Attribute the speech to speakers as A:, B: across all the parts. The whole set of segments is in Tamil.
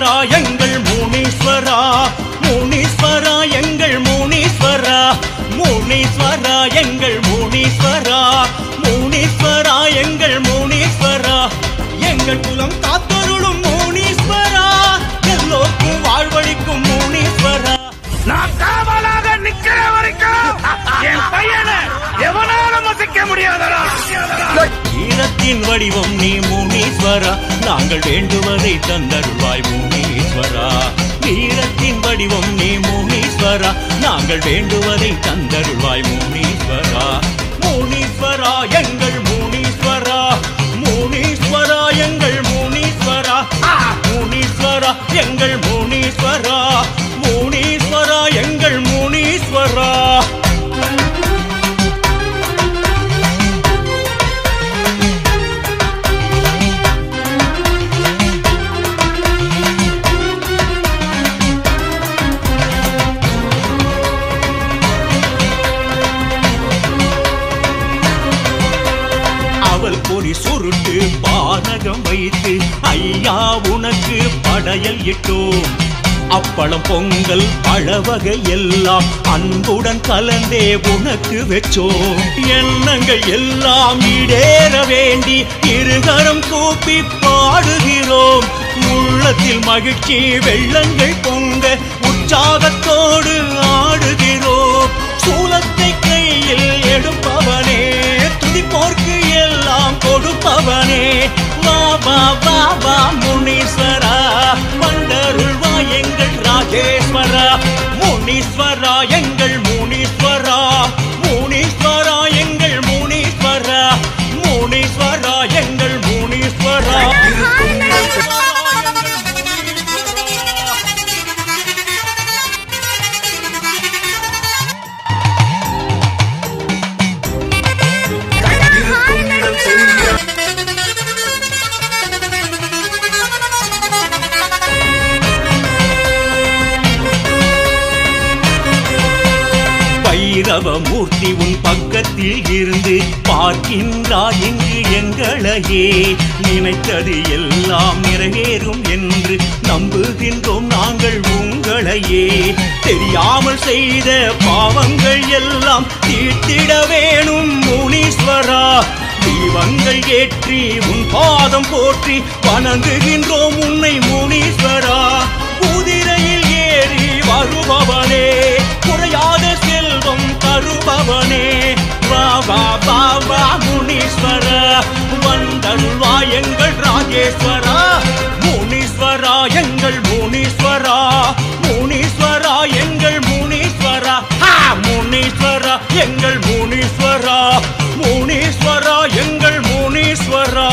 A: முனீஸ்வரா எங்கள் முனீஸ்வரா முனீஸ்வரா எங்கள் முனீஸ்வரா முனீஸ்வரா எங்கள் முனீஸ்வரா முனீஸ்வரா எங்கள் முனீஸ்வரா எங்கள் குலம் காத்தருளும் முனீஸ்வரா எல்லோருக்கும் வாழ்வழிக்கும் முனீஸ்வரா
B: நான் காவலாக நிக்கிற வரைக்கும் என் பையனை எவனாலும் வசிக்க முடியாதடா
A: வீரத்தின் வடிவம் நீ முனீஸ்வரா நாங்கள் வேண்டுவதை தந்தருள்வாய் முனீஸ்வரா வீரத்தின் வடிவம் நீ முனீஸ்வரா நாங்கள் வேண்டுவதை தந்தருள்வாய் முனீஸ்வரா முனீஸ்வரா எங்கள் முனீஸ்வரா முனீஸ்வரா எங்கள் முனீஸ்வரா ஆ! முனீஸ்வரா எங்கள் முனீஸ்வரா முனீஸ்வரா எங்கள் முனீஸ்வரா அவள் பொறி சுருட்டு பானகம் வைத்து ஐயா உனக்கு படையல் இட்டோம் அப்பளம் பொங்கல் பழவகை எல்லாம் அன்புடன் கலந்தே உனக்கு வச்சோம் எண்ணங்கள் எல்லாம் ஈடேற வேண்டி இருகரம் கூப்பி பாடுகிறோம் உள்ளத்தில் மகிழ்ச்சி வெள்ளங்கள் பொங்க உற்சாகத்தோடு ஆடுகிறோம் சூலத்தை கையில் எடுப்பவனே துதிப்போர்க்கு எல்லாம் கொடுப்பவனே வா வா வா வா முனீஸ்வரா வந்தருள்வா எங்கள் ராஜேஸ்வரா முனீஸ்வரா எங்கள் முனீஸ்வரா முனீஸ்வரா எங்கள் முனீஸ்வரா முனீஸ்வரா எங்கள் முனீஸ்வரா பைரவ மூர்த்தி உன் பக்கத்தில் இருந்து பார்க்கின்றாய் இங்கு எங்களையே நினைத்தது எல்லாம் நிறைவேறும் என்று நம்புகின்றோம் நாங்கள் உங்களையே தெரியாமல் செய்த பாவங்கள் எல்லாம் தீர்த்திட வேணும் முனீஸ்வரா தீபங்கள் ஏற்றி உன் பாதம் போற்றி வணங்குகின்றோம் உன்னை முனீஸ்வரா குதிரையில் ஏறி வருபவனே குறையாத செல்வம் தருபவனே வா வா வா வா முனீஸ்வரா வந்தருள்வா எங்கள் ராஜேஸ்வரா முனீஸ்வரா எங்கள் முனீஸ்வரா முனீஸ்வரா எங்கள் முனீஸ்வரா ஹா! முனீஸ்வரா எங்கள் முனீஸ்வரா முனீஸ்வரா எங்கள் முனீஸ்வரா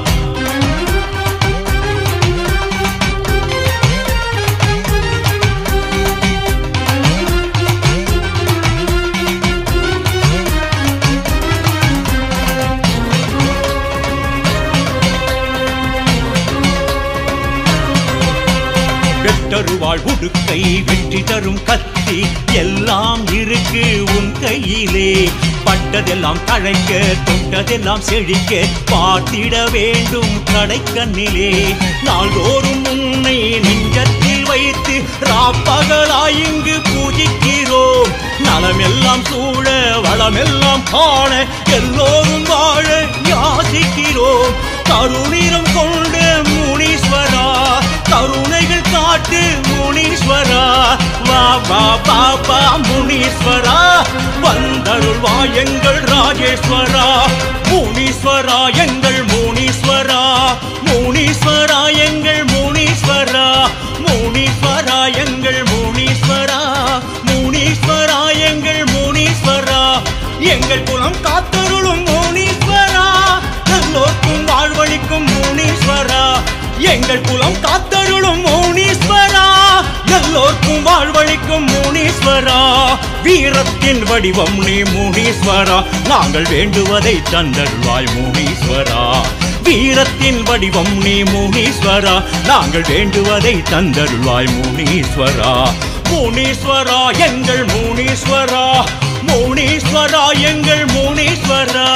A: வெட்டருவாள் உடுக்கை வெற்றி தரும் கத்தி எல்லாம் இருக்கு உன் கையிலே பட்டதெல்லாம் தழைக்க தொட்டதெல்லாம் செழிக்க பார்த்திட வேண்டும் கடைக்கண்ணிலே நாள்தோறும் உன்னை நெஞ்சத்தில் வைத்து ராப்பகலாய் இங்கு பூஜிக்கிறோம் நலமெல்லாம் சூழ வளமெல்லாம் காண எல்லோரும் வாழ யாசிக்கிறோம் கருணீரம் கொண்ட முனீஸ்வரா கருணைகள் காட்டு முனீஸ்வரா வா வா வா வா முனீஸ்வரா வந்தருள்வா எங்கள் ராஜேஸ்வரா முனீஸ்வரா எங்கள் முனீஸ்வரா முனீஸ்வரா எங்கள் முனீஸ்வரா முனீஸ்வரா எங்கள் முனீஸ்வரா முனீஸ்வரா எங்கள் முனீஸ்வரா எங்கள் குலம் காத்தருளும் முனீஸ்வரா எல்லோருக்கும் வாழ்வழிக்கும் முனீஸ்வரா எங்கள் குலம் காத்தருளும் முனீஸ்வரா எல்லோருக்கும் வாழ்வழிக்கும் முனீஸ்வரா வீரத்தின் வடிவம் நீ முனீஸ்வரா நாங்கள் வேண்டுவதை தந்தருள்வாய் முனீஸ்வரா வீரத்தின் வடிவம் நீ முனீஸ்வரா நாங்கள் வேண்டுவதை தந்தருள்வாய் முனீஸ்வரா முனீஸ்வரா எங்கள் முனீஸ்வரா முனீஸ்வரா எங்கள் முனீஸ்வரா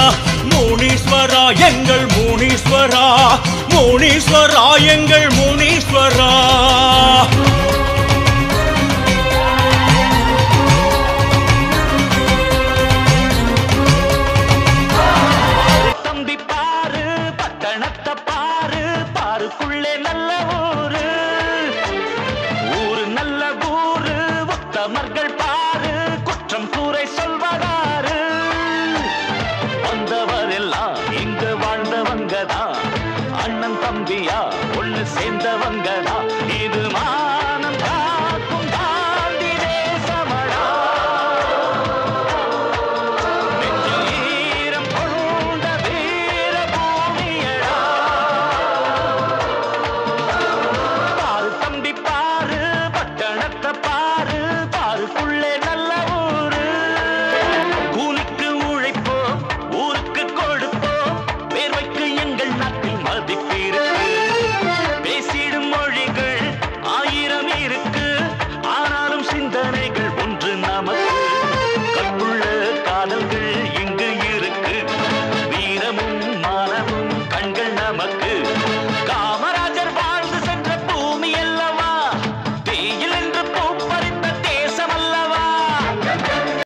A: முனீஸ்வரா எங்கள் முனீஸ்வரா முனீஸ்வரா எங்கள் முனீஸ்வரா